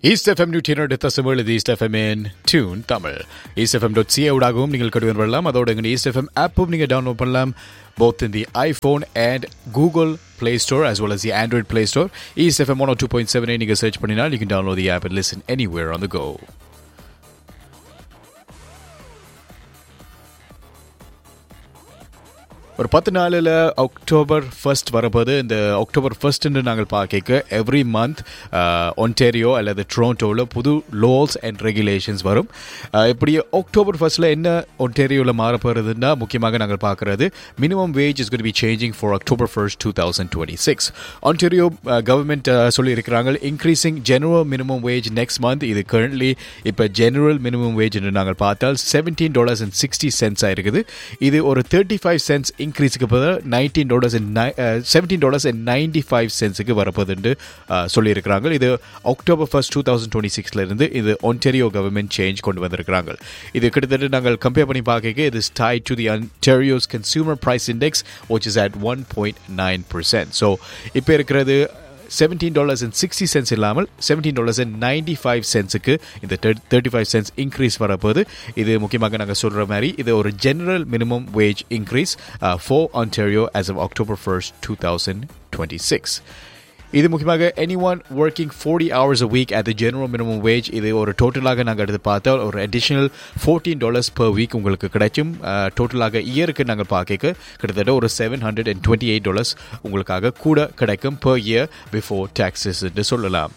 East FM நூற்றி தசமேழு East FM in tune Tamil East FM dot CA ஊடாகவும் நீங்கள் கடுவன் வரலாம் அதோட எங்கள் ஈஸ்ட் எஃப்எம் ஆப்பும் நீங்கள் டவுன்லோட் பண்ணலாம் both in the iPhone and Google Play Store as well as the Android Play Store. East FM 102.7 நீங்கள் search பண்ணினால் you can download the app and listen anywhere on the go. ஒரு பத்து நாளில் October first வரப்போது இந்த October ஃபர்ஸ்ட்னு நாங்கள் பார்க்க every month Ontario அல்லது ட்ரோண்டோவில் புது லோல்ஸ் அண்ட் ரெகுலேஷன்ஸ் வரும் இப்படி அக்டோபர் ஃபர்ஸ்ட்டில் என்ன ஒன்டேரியோவில் மாறப்போகிறதுனா முக்கியமாக நாங்கள் பார்க்குறது minimum wage is good be changing for October first two thousand twenty six Ontario government சொல்லியிருக்கிறாங்க increasing general minimum wage next month இது கரண்ட்லி இப்போ ஜெனரல் மினிமம் வேஜ் என்று நாங்கள் பார்த்தால் செவன்டீன் டாலர்ஸ் அண்ட் சிக்ஸ்டி சென்ட்ஸாக இருக்குது இது ஒரு தேர்ட்டி ஃபைவ் சென்ட்ஸ் இன்க்ரீஸுக்கு பதில் nineteen dollars and seventeen dollars and ninety five சென்ஸுக்கு வரப்போகுதுன்னு சொல்லியிருக்கிறாங்க இது October first two thousand twenty சிக்ஸ்ல இருந்து இது ஒன்டெரியோ கவர்மெண்ட் சேஞ்ச் கொண்டு வந்திருக்கிறாங்க இது கிட்டத்தட்ட நாங்கள் கம்பேர் பண்ணி பார்க்க இது tied to the Ontario's consumer price index which is at one point nine percent so இப்போ இருக்கிறது seventeen dollars and sixty cents இல்லாமல் seventeen dollars and ninety five சென்ஸுக்கு இந்த தேர்ட்டி ஃபைவ் சென்ஸ் இன்க்ரீஸ் வரப்போது இது முக்கியமாக நாங்கள் சொல்கிற மாதிரி இது ஒரு general minimum wage increase for Ontario as of October first two thousand twenty six இது முக்கியமாக any one working forty hours a week at the general minimum wage இது ஒரு டோட்டலாக நாங்கள் எடுத்து பார்த்தால் ஒரு additional fourteen dollars per week உங்களுக்கு கிடைக்கும் டோட்டலாக இயருக்கு நாங்கள் பார்க்க கிட்டத்தட்ட ஒரு seven hundred and twenty eight dollars உங்களுக்காக கூட கிடைக்கும் பர் இயர் பிஃபோர் டேக்ஸஸ் என்று சொல்லலாம்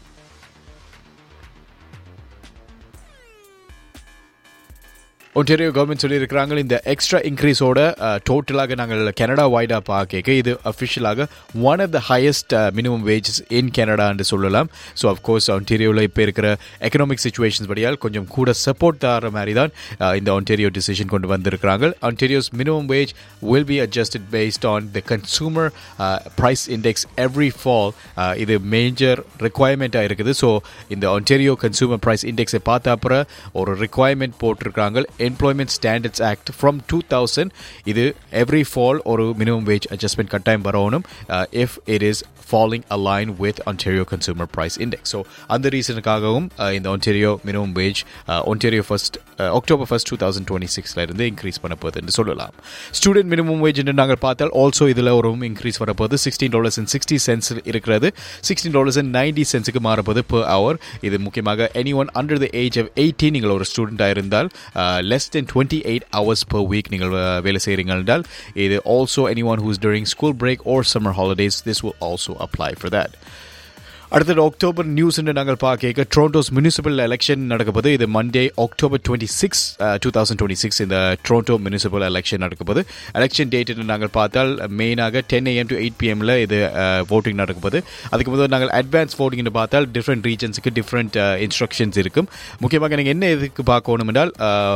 ஒன்டேரியோ கவர்மெண்ட் சொல்லியிருக்கிறாங்க இந்த எக்ஸ்ட்ரா இன்க்ரீஸோட டோட்டலாக நாங்கள் கனடா வைடாக பார்க்க இது அஃபிஷியலாக one of the highest minimum wages in Canada என்று சொல்லலாம் ஸோ அஃப்கோர்ஸ் ஒன்டேரியோவில் இப்போ இருக்கிற எக்கனாமிக் சுச்சுவேஷன்ஸ் படியால் கொஞ்சம் கூட சப்போர்ட் தர மாதிரி தான் இந்த ஒன்டேரியோ டிசிஷன் கொண்டு வந்திருக்கிறாங்க Ontario's minimum wage will be adjusted based on the consumer price index every fall இது மேஜர் ரெக்குவயர்மெண்ட்டாக இருக்குது ஸோ இந்த ஒன்டேரியோ கன்சூமர் ப்ரைஸ் இண்டெக்ஸை பார்த்த அப்புறம் ஒரு ரெக்குவயர்மெண்ட் போட்டிருக்காங்க employment standards act from two thousand இது எவ்ரி ஃபால் ஒரு மினிமம் வேஜ் அட்ஜஸ்ட்மெண்ட் கட்டாயம் வரணும் if it is following align with Ontario consumer price index so அந்த ரீசனுக்காகவும் இந்த Ontario minimum wage Ontario first October first two thousand twenty சிக்ஸ்ல இருந்து increase பண்ண போகுது என்று சொல்லலாம் ஸ்டூடெண்ட் மினிமம் வேஜ் என்று நாங்கள் பார்த்தால் ஆல்சோ இதில் ஒரு இன்க்ரீஸ் வரப்போகுது sixteen dollars and sixty cents இருக்கிறது சிக்ஸ்டீன் டாலர்ஸ் அண்ட் நைன்டி சென்ஸுக்கு மாறப்போகுது பெர் ஹவர் இது முக்கியமாக any one under the age of eighteen நீங்கள் ஒரு ஸ்டூடெண்டாக இருந்தால் less than twenty eight hours per week நீங்கள் வேலை செய்கிறீங்க என்றால் இது also any one whose during school break or summer holidays this will also apply for that அடுத்தது அக்டோபர் நியூஸ் நாங்கள் பார்க்க ட்ரோண்டோஸ் முனிசிபல் எலெக்ஷன் நடக்கப்போது இது Monday October twenty six two thousand twenty six இந்த ட்ரோண்டோ முனிசிபல் எலெக்ஷன் நடக்கப்போது election date நாங்கள் பார்த்தால் மெயினாக டென் ஏஎம் டு எயிட் பிஎம்ல இது voting நடக்கப்போது அதுக்கு முதல் நாங்கள் அட்வான்ஸ் voting பார்த்தால் டிஃப்ரெண்ட் ரீஜன்ஸுக்கு டிஃப்ரெண்ட் இன்ஸ்ட்ரக்ஷன்ஸ் இருக்கும் முக்கியமாக நீங்கள் என்ன எதுக்கு பார்க்கணும் என்றால்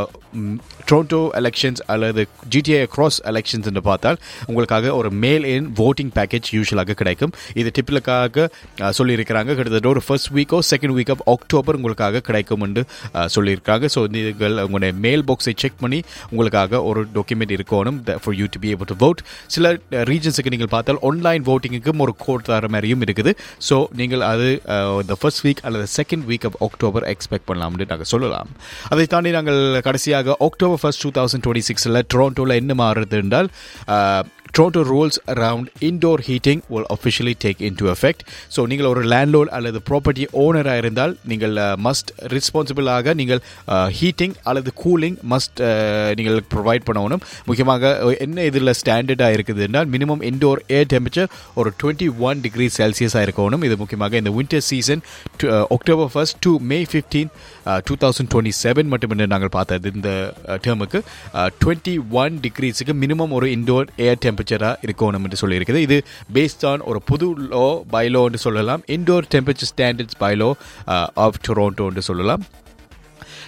ட்ரோண்டோ எலெக்ஷன்ஸ் அல்லது ஜிடிஏ கிராஸ் எலெக்ஷன்ஸ் என்று பார்த்தால் உங்களுக்காக ஒரு மேல் இன் voting பேக்கேஜ் யூஸ்வலாக கிடைக்கும் இது டிப்பிலுக்காக சொல்லி இருக்கிறாங்க கிட்டத்தட்ட ஒரு ஃபர்ஸ்ட் வீக்கோ செகண்ட் வீக் ஆஃப் அக்டோபர் உங்களுக்காக கிடைக்கும் என்று சொல்லியிருக்காங்க ஸோ நீங்கள் உங்களுடைய மெயில் பாக்ஸை செக் பண்ணி உங்களுக்காக ஒரு டாக்குமெண்ட் இருக்கணும் for you to be able to vote சில ரீஜன்ஸுக்கு நீங்கள் பார்த்தால் ஆன்லைன் votingக்கும் ஒரு கோட் தர மாதிரியும் இருக்குது ஸோ நீங்கள் அது இந்த ஃபர்ஸ்ட் வீக் அல்லது second week of October expect பண்ணலாம்னு நாங்கள் சொல்லலாம் அதை தாண்டி நாங்கள் கடைசியாக October first two thousand twenty சிக்ஸில் டொரண்டோவில் என்ன மாறுது என்றால் Toronto rules around indoor heating will officially take into effect. So நீங்கள் ஒரு லேண்ட்லோட் அல்லது ப்ராப்பர்ட்டி ஓனராக இருந்தால் நீங்கள் மஸ்ட் ரெஸ்பான்சிபிளாக நீங்கள் ஹீட்டிங் அல்லது கூலிங் மஸ்ட் நீங்கள் ப்ரொவைட் பண்ணணும் முக்கியமாக என்ன இதில் ஸ்டாண்டர்டாக இருக்குது என்றால் மினிமம் இன்டோர் ஏர் டெம்பரேச்சர் ஒரு டுவெண்ட்டி ஒன் டிகிரி செல்சியஸாக இருக்கணும் இது முக்கியமாக இந்த winter season October first to May fifteen two thousand twenty seven மட்டும் நாங்கள் பார்த்தது இந்த டேர்முக்கு டுவெண்ட்டி ஒன் டிகிரிஸுக்கு மினிமம் ஒரு இன்டோர் ஏர் டெம்பரேச்சர் டெம்பரேச்சராக இருக்கணும் என்று சொல்லியிருக்குது இது பேஸ்ட் ஆன் ஒரு புது லோ பைலோ என்று சொல்லலாம் indoor temperature standards bylaw of Toronto என்று சொல்லலாம்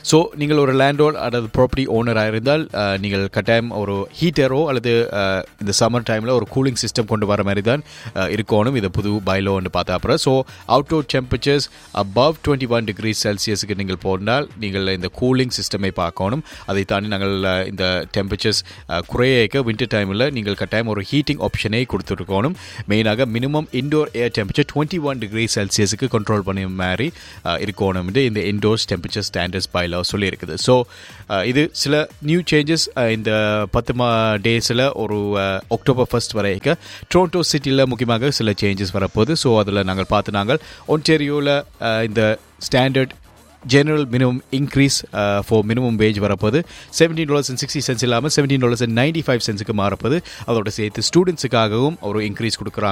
ஸோ நீங்கள் ஒரு லேண்டோர் அல்லது ப்ராப்பர்ட்டி ஓனராக இருந்தால் அஹ், நீங்கள் கட்டாயம் ஒரு ஹீட்டரோ அல்லது அஹ், இந்த சம்மர் டைமில் ஒரு கூலிங் சிஸ்டம் கொண்டு வர மாதிரி தான் அஹ், இருக்கணும் இது புது பைலோன்னு பார்த்தா அப்புறம் so outdoor temperatures above twenty one degree செல்சியஸுக்கு நீங்கள் போனால் நீங்கள் இந்த கூலிங் சிஸ்டமை பார்க்கணும் அதை தாண்டி நாங்கள் அஹ், இந்த டெம்பரேச்சர்ஸ் குறையக்க வின்டர் டைமில் நீங்கள் கட்டாயம் ஒரு ஹீட்டிங் ஆப்ஷனை கொடுத்துருக்கணும் மெயினாக minimum indoor air temperature twenty one degree செல்சியஸுக்கு கண்ட்ரோல் பண்ணி மாதிரி அஹ், இருக்கணும் என்று இந்த இண்டோர்ஸ் டெம்பரேச்சர் ஸ்டாண்டர்ட்ஸ் பைல சொல்லியிருக்குது ஸோ இது சில நியூ சேஞ்சஸ் இந்த பத்து மா டேஸில் ஒரு அஹ், அக்டோபர் ஃபர்ஸ்ட் வரைக்கும் டொரண்டோ சிட்டியில் முக்கியமாக சில சேஞ்சஸ் வரப்போகுது ஸோ அதில் நாங்கள் பார்த்து நாங்கள் ஒன்டேரியோவில் இந்த standard general minimum increase for minimum wage வரப்போது seventeen dollars and sixty cents இல்லாமல் seventeen dollars and ninety five சென்ஸுக்கு மாறப்போது அதோட சேர்த்து ஸ்டூடெண்ட்ஸுக்காகவும் ஒரு இன்க்ரீஸ் கொடுக்குறாங்க